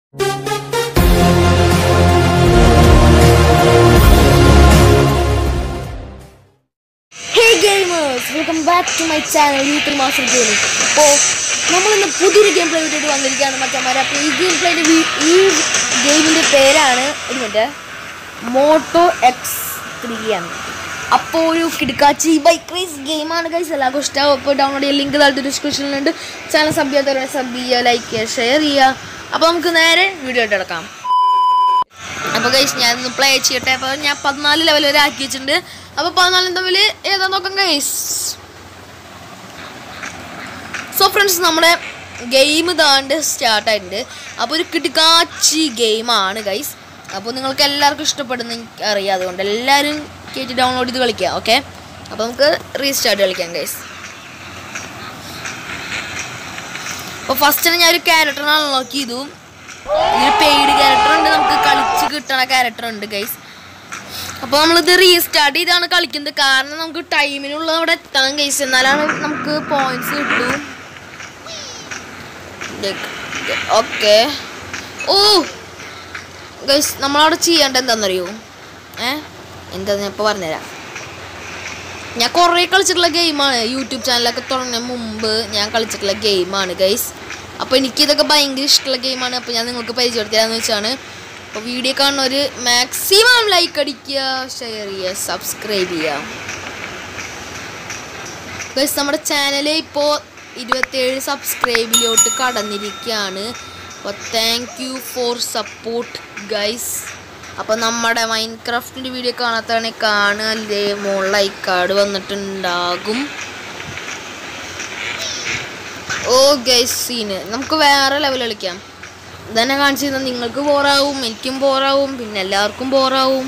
Hey gamers welcome back to my channel youth master gaming അപ്പോൾ നമ്മളിന്ന് പുതിയൊരു game play video വന്നിരിക്കുകയാണ് മറ്റന്മാരെ അപ്പോൾ ഈ ഗെയിം പ്ലേയുടെ ഈ ഗെയിമിൻ്റെ പേരാണ് ഒരു മിനിറ്റ് മോട്ടോ എക്സ് ത്രീ ആണ് അപ്പോൾ ഒരു കിടക്കാച്ചി ബൈക്ക് റേസ് ഗെയിമാണ് ഗൈസ് എല്ലാവർക്കും ഇഷ്ടമാവും അപ്പോൾ ഡൗൺലോഡ് ചെയ്യാൻ ലിങ്ക് താഴത്തെ ഡിസ്ക്രിപ്ഷനിലുണ്ട് ചാനൽ സബ് ചെയ്യാത്തവരെ സബ് ചെയ്യുക ലൈക്ക് ചെയ്യുക ഷെയർ ചെയ്യുക അപ്പോൾ നമുക്ക് നേരെ വീഡിയോ ആയിട്ട് കിടക്കാം അപ്പോൾ ഗൈസ് ഞാൻ ഒന്ന് പ്ലേ ചെയ്യട്ടെ അപ്പോൾ ഞാൻ പതിനാല് ലെവൽ വരെ ആക്കി വെച്ചിട്ടുണ്ട് അപ്പോൾ പതിനാലും തമ്മിൽ ഏതാ നോക്കാം ഗൈസ് സോ ഫ്രണ്ട്സ് നമ്മുടെ ഗെയിം താണ്ട് സ്റ്റാർട്ട് ആയിട്ടുണ്ട് അപ്പോൾ ഒരു കിടുക്കാച്ചി ഗെയിമാണ് ഗൈസ് അപ്പോൾ നിങ്ങൾക്ക് എല്ലാവർക്കും ഇഷ്ടപ്പെടുന്ന എനിക്ക് അറിയാം അതുകൊണ്ട് എല്ലാവരും കയറ്റി ഡൗൺലോഡ് ചെയ്ത് കളിക്കുക ഓക്കെ അപ്പോൾ നമുക്ക് റീസ്റ്റാർട്ട് കളിക്കാം ഗൈസ് അപ്പോൾ ഫസ്റ്റ് ഞാൻ ഒരു ക്യാരക്ടറിനെ അൺലോക്ക് ചെയ്തു ഇതിൽ പെയ്ഡ് ക്യാരക്ടർ ഉണ്ട് നമുക്ക് കളിച്ച് കിട്ടണ ക്യാരക്ടർ ഉണ്ട് ഗൈസ് അപ്പോൾ നമ്മളിത് റീസ്റ്റാർട്ട് ചെയ്താണ് കളിക്കുന്നത് കാരണം നമുക്ക് ടൈമിനുള്ള അവിടെ എത്തണം ഗൈസ് എന്നാലാണ് നമുക്ക് പോയിന്റ്സ് കിട്ടൂ ഓക്കെ ഓ ഗൈസ് നമ്മളവിടെ ചെയ്യേണ്ട എന്താണെന്നറിയോ ഏ എന്താന്ന് ഞാൻ ഇപ്പോൾ പറഞ്ഞുതരാം ഞാൻ കുറേ കളിച്ചിട്ടുള്ള ഗെയിമാണ് യൂട്യൂബ് ചാനലൊക്കെ തുടങ്ങുന്നതിന് മുമ്പ് ഞാൻ കളിച്ചിട്ടുള്ള ഗെയിമാണ് ഗൈസ് അപ്പോൾ എനിക്കിതൊക്കെ ഭയങ്കര ഇഷ്ടമുള്ള ഗെയിമാണ് അപ്പോൾ ഞാൻ നിങ്ങൾക്ക് പരിചയപ്പെടുത്തിയാന്ന് വെച്ചാണ് അപ്പോൾ വീഡിയോ കാണുന്നവർ മാക്സിമം ലൈക്ക് അടിക്കുക ഷെയർ ചെയ്യുക സബ്സ്ക്രൈബ് ചെയ്യുക ഗൈസ് നമ്മുടെ ചാനൽ ഇപ്പോൾ ഇരുപത്തേഴ് സബ്സ്ക്രൈബിലോട്ട് കടന്നിരിക്കുകയാണ് അപ്പോൾ thank you for support guys അപ്പോൾ നമ്മുടെ മൈൻക്രാഫ്റ്റിൻ്റെ വീഡിയോ കാണാത്തവണെ കാണുകയല്ലേ മുകളിൽ ഐക്കാർഡ് വന്നിട്ടുണ്ടാകും ഓ ഗൈസ് സീന് നമുക്ക് വേറെ ലെവൽ കളിക്കാം ഇതന്നെ കാണിച്ചു തന്നാൽ നിങ്ങൾക്ക് ബോറാവും എനിക്കും ബോറാവും പിന്നെ എല്ലാവർക്കും ബോറാവും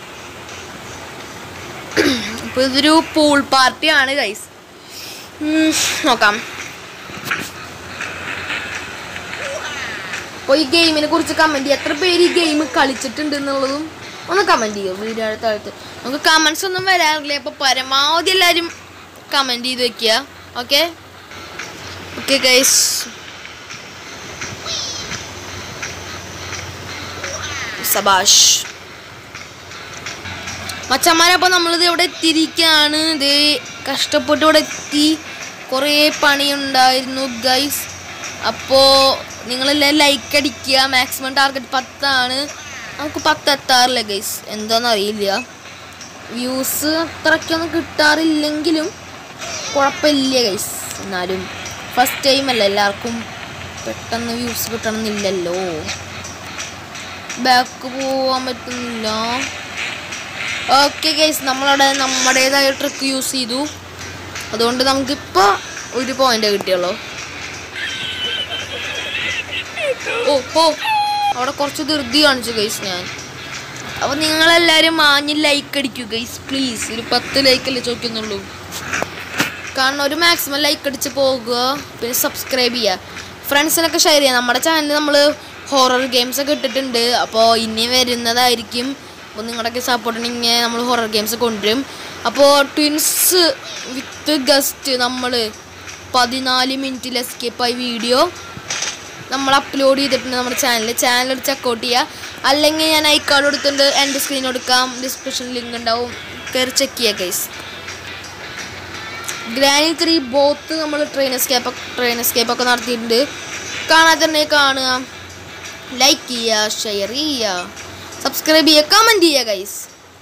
അപ്പോൾ ഇതൊരു പൂൾ പാർട്ടിയാണ് ഗൈസ് നോക്കാം അപ്പോൾ ഈ ഗെയിമിനെ കുറിച്ച് കമൻറ്റ് ചെയ്യുക എത്ര പേര് ഈ ഗെയിം കളിച്ചിട്ടുണ്ട് എന്നുള്ളതും ഒന്ന് കമൻറ്റ് ചെയ്യും വീഡിയോ താഴത്ത് നമുക്ക് കമൻസ് ഒന്നും വരാറില്ല അപ്പോൾ പരമാവധി എല്ലാവരും കമൻറ്റ് ചെയ്ത് വെക്കുക ഓക്കെ ഓക്കെ ഗൈസ് സബാഷ് മച്ചന്മാരപ്പോൾ നമ്മളിത് ഇവിടെ എത്തിയിരിക്കുകയാണ് ഇത് കഷ്ടപ്പെട്ട് ഇവിടെ എത്തി കുറേ പണിയുണ്ടായിരുന്നു ഗൈസ് അപ്പോൾ നിങ്ങളെല്ലാം ലൈക്ക് അടിക്കുക മാക്സിമം ടാർഗറ്റ് പത്താണ് നമുക്ക് പത്ത് എത്താറില്ല ഗൈസ് എന്താണെന്ന് അറിയില്ല വ്യൂസ് അത്രയ്ക്കൊന്നും കിട്ടാറില്ലെങ്കിലും കുഴപ്പമില്ല ഗൈസ് എന്നാലും ഫസ്റ്റ് ടൈം അല്ല എല്ലാവർക്കും പെട്ടെന്ന് വ്യൂസ് കിട്ടണമെന്നില്ലല്ലോ ബാക്ക് പോവാൻ പറ്റുന്നില്ല ഓക്കെ ഗൈസ് നമ്മളവിടെ നമ്മുടേതായ ട്രിക്ക് യൂസ് ചെയ്തു അതുകൊണ്ട് നമുക്കിപ്പോൾ ഒരു പോയിന്റ് കിട്ടിയുള്ളൂ ഓ ഓ അവിടെ കുറച്ച് ധൃതി കാണിച്ചു ഗൈസ് ഞാൻ അപ്പോൾ നിങ്ങളെല്ലാവരും മാഞ്ഞ് ലൈക്ക് അടിക്കൂ ഗൈസ് പ്ലീസ് ഒരു പത്ത് ലൈക്കല്ലേ ചോദിക്കുന്നുള്ളൂ കാരണം ഒരു മാക്സിമം ലൈക്ക് അടിച്ച് പോകുക പിന്നെ സബ്സ്ക്രൈബ് ചെയ്യുക ഫ്രണ്ട്സിനൊക്കെ ഷെയർ ചെയ്യുക നമ്മുടെ ചാനലിൽ നമ്മൾ ഹൊറർ ഗെയിംസ് ഒക്കെ ഇട്ടിട്ടുണ്ട് അപ്പോൾ ഇനി വരുന്നതായിരിക്കും അപ്പോൾ നിങ്ങളുടെയൊക്കെ സപ്പോർട്ട് ഉണ്ടെങ്കിൽ നമ്മൾ ഹൊറർ ഗെയിംസ് കൊണ്ടുവരും അപ്പോൾ ട്വിൻസ് വിത്ത് ഗസ്റ്റ് നമ്മൾ പതിനാല് മിനിറ്റിൽ എസ്കേപ്പായി വീഡിയോ നമ്മൾ അപ്ലോഡ് ചെയ്തിട്ടുണ്ട് നമ്മുടെ ചാനലിൽ ചാനൽ ചെക്കൗട്ട് ചെയ്യുക അല്ലെങ്കിൽ ഞാൻ ഐക്കാർഡ് കൊടുത്തിട്ടുണ്ട് എൻ്റെ സ്ക്രീൻ കൊടുക്കാം ഡിസ്ക്രിപ്ഷൻ ലിങ്ക് ഉണ്ടാവും കയറി ചെക്ക് ചെയ്യുക ഗൈസ് ഗ്രാനി ത്രീ ബോത്ത് നമ്മൾ ട്രെയിൻ എസ്കേപ്പ് ട്രെയിൻ എസ്കേപ്പ് ഒക്കെ നടത്തിയിട്ടുണ്ട് കാണാത്തന്നെ കാണുക ലൈക്ക് ചെയ്യുക ഷെയർ ചെയ്യുക സബ്സ്ക്രൈബ് ചെയ്യുക കമൻറ്റ് ചെയ്യുക ഗൈസ്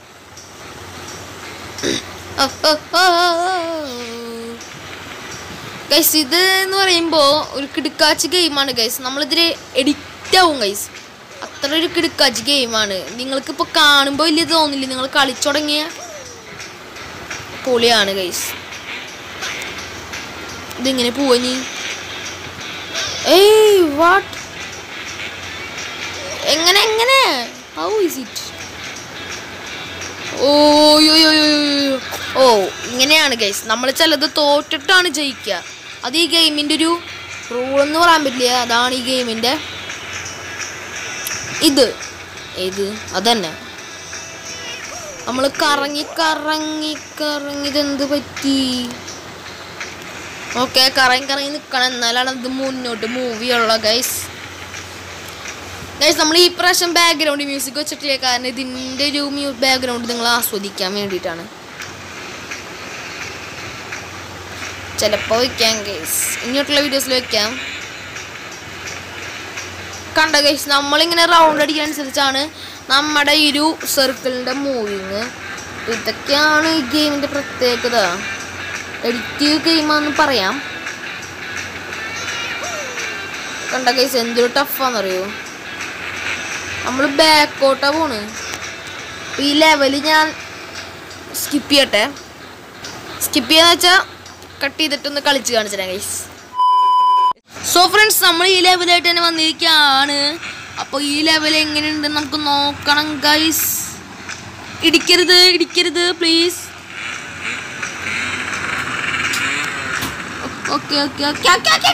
ഗൈസ് ഇത് എന്ന് പറയുമ്പോൾ ഒരു കിടുക്കാച്ചി ഗെയിമാണ് ഗൈസ് നമ്മളിതിൽ എഡിറ്റ് ആവും ഗൈസ് അത്ര ഒരു കിടുക്കാച്ചി ഗെയിമാണ് നിങ്ങൾക്കിപ്പോൾ കാണുമ്പോൾ വലിയ തോന്നില്ല നിങ്ങൾ കളിച്ചു തുടങ്ങിയ പൊളിയാണ് ഗൈസ് ഇതിങ്ങനെ പോവാ നീ ഏയ് വാട്ട് എങ്ങനെ എങ്ങനെ ഹൗ ഇസ് ഇറ്റ് ഓ യോ യോ യോ യോ, യോ. ഓ ഇങ്ങനെയാണ് ഗൈസ് നമ്മൾ ചിലത് തോറ്റിട്ടാണ് ജയിക്കുക അത് ഈ ഗെയിമിൻ്റെ ഒരു റൂൾ എന്ന് പറയാൻ പറ്റില്ല അതാണ് ഈ ഗെയിമിൻ്റെ ഇത് ഏത് അതന്നെ നമ്മൾ കറങ്ങി കറങ്ങി കറങ്ങി ഇതെന്ത് പറ്റി ഓക്കെ കറങ്ങി കറങ്ങി നിൽക്കണം എന്നാലാണ് ഇത് മുന്നോട്ട് മൂവി ഉള്ള ഗൈസ് ഗൈസ് നമ്മൾ ഈ പ്രാവശ്യം ബാക്ക്ഗ്രൗണ്ട് മ്യൂസിക് വെച്ചിട്ടില്ല കാരണം ഇതിൻ്റെ ഒരു മ്യൂ ബാക്ക്ഗ്രൗണ്ട് നിങ്ങൾ ആസ്വദിക്കാൻ വേണ്ടിയിട്ടാണ് ചിലപ്പോൾ വയ്ക്കാം ഗൈസ് ഇങ്ങോട്ടുള്ള വീഡിയോസിൽ വെക്കാം കണ്ട ഗൈസ് നമ്മളിങ്ങനെ റൗണ്ട് അടിക്കുന്നതനുസരിച്ചാണ് നമ്മുടെ ഈ ഒരു സർക്കിളിൻ്റെ മൂവിങ് ഇതൊക്കെയാണ് ഈ ഗെയിമിൻ്റെ പ്രത്യേകത എഡിറ്റ് ഗെയിമാന്ന് പറയാം കണ്ട ഗൈസ് എന്തൊരു ടഫാന്നറിയോ നമ്മൾ ബാക്കോട്ടാ പോണ് അപ്പൊ ഈ ലെവല് ഞാൻ സ്കിപ്പ് ചെയ്യട്ടെ സ്കിപ്പ് ചെയ്യാന്ന് വെച്ചാൽ കട്ട് ചെയ്തിട്ടൊന്ന് കളിച്ച് കാണിച്ചു തരാം ഗൈസ് സോ ഫ്രണ്ട്സ് നമ്മൾ ഈ ലെവലായിട്ട് തന്നെ വന്നിരിക്കുകയാണ് അപ്പോൾ ഈ ലെവൽ എങ്ങനെയുണ്ട് നമുക്ക് നോക്കണം ഗൈസ് ഇടിക്കരുത് ഇടിക്കരുത് പ്ലീസ് ഓക്കെ ഓക്കെ ഓക്കെ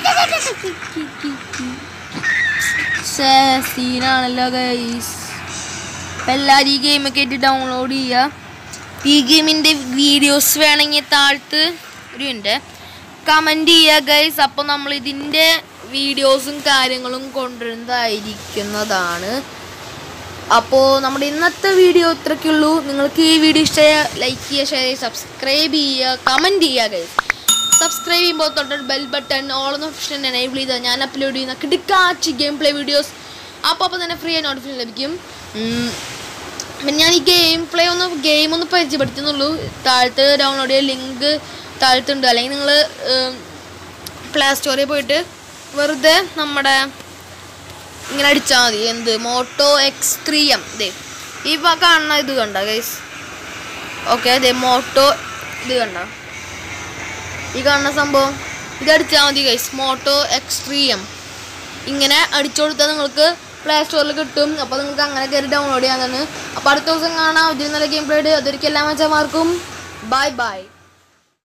സീനാണല്ലോ ഗൈസ് അപ്പം എല്ലാവരും ഈ ഗെയിമൊക്കെ ആയിട്ട് ഡൗൺലോഡ് ചെയ്യുക ഈ ഗെയിമിൻ്റെ വീഡിയോസ് വേണമെങ്കിൽ താഴത്ത് ഒരു മിനിറ്റ് കമൻറ്റ് ചെയ്യുക ഗൈസ് അപ്പോൾ നമ്മൾ ഇതിൻ്റെ വീഡിയോസും കാര്യങ്ങളും കൊണ്ടുവരുന്നതായിരിക്കുന്നതാണ് അപ്പോൾ നമ്മുടെ ഇന്നത്തെ വീഡിയോ ഇത്രയ്ക്കുള്ളൂ നിങ്ങൾക്ക് ഈ വീഡിയോ ഇഷ്ടമായ ലൈക്ക് ചെയ്യുക ഷെയർ ചെയ്യുക സബ്സ്ക്രൈബ് ചെയ്യുക കമൻറ്റ് ചെയ്യുക ഗൈസ് സബ്സ്ക്രൈബ് ചെയ്യുമ്പോൾ തൊട്ട് bell button all option enable ചെയ്താൽ ഞാൻ അപ്ലോഡ് ചെയ്യുന്ന കിടക്കാച്ചി ഗെയിം പ്ലേ വീഡിയോസ് അപ്പോൾ അപ്പോൾ തന്നെ ഫ്രീ ആയി നോട്ടിഫിക്കേഷൻ ലഭിക്കും ഉം. പിന്നെ ഞാൻ ഈ ഗെയിം പ്ലേ ഒന്ന് ഗെയിം ഒന്ന് പരിചയപ്പെടുത്തുന്നുള്ളൂ താഴത്ത് ഡൗൺലോഡ് ചെയ്ത ലിങ്ക് താഴത്തുണ്ട് അല്ലെങ്കിൽ നിങ്ങൾ പ്ലേ സ്റ്റോറിൽ പോയിട്ട് വെറുതെ നമ്മുടെ ഇങ്ങനെ അടിച്ചാൽ മതി എന്ത് മോട്ടോ എക്സ് ത്രീ എം ഇതേ ഈ പ- കാണുന്ന ഇത് കണ്ട ഗൈസ് ഓക്കെ അതെ മോട്ടോ ഇത് കണ്ട ഈ കാണുന്ന സംഭവം ഇത് അടിച്ചാൽ മതി guys Moto X three M ഇങ്ങനെ അടിച്ചു കൊടുത്താൽ നിങ്ങൾക്ക് പ്ലേ സ്റ്റോറിൽ കിട്ടും അപ്പോൾ നിങ്ങൾക്ക് അങ്ങനെ കയറി ഡൗൺലോഡ് ചെയ്യാൻ തന്നെ അപ്പോൾ അടുത്ത ദിവസം കാണാം ഇതിൽ നല്ല ഗെയിം പ്ലേഡ് അതൊരിക്കൽ എല്ലാ മച്ചന്മാർക്കും ബൈ ബൈ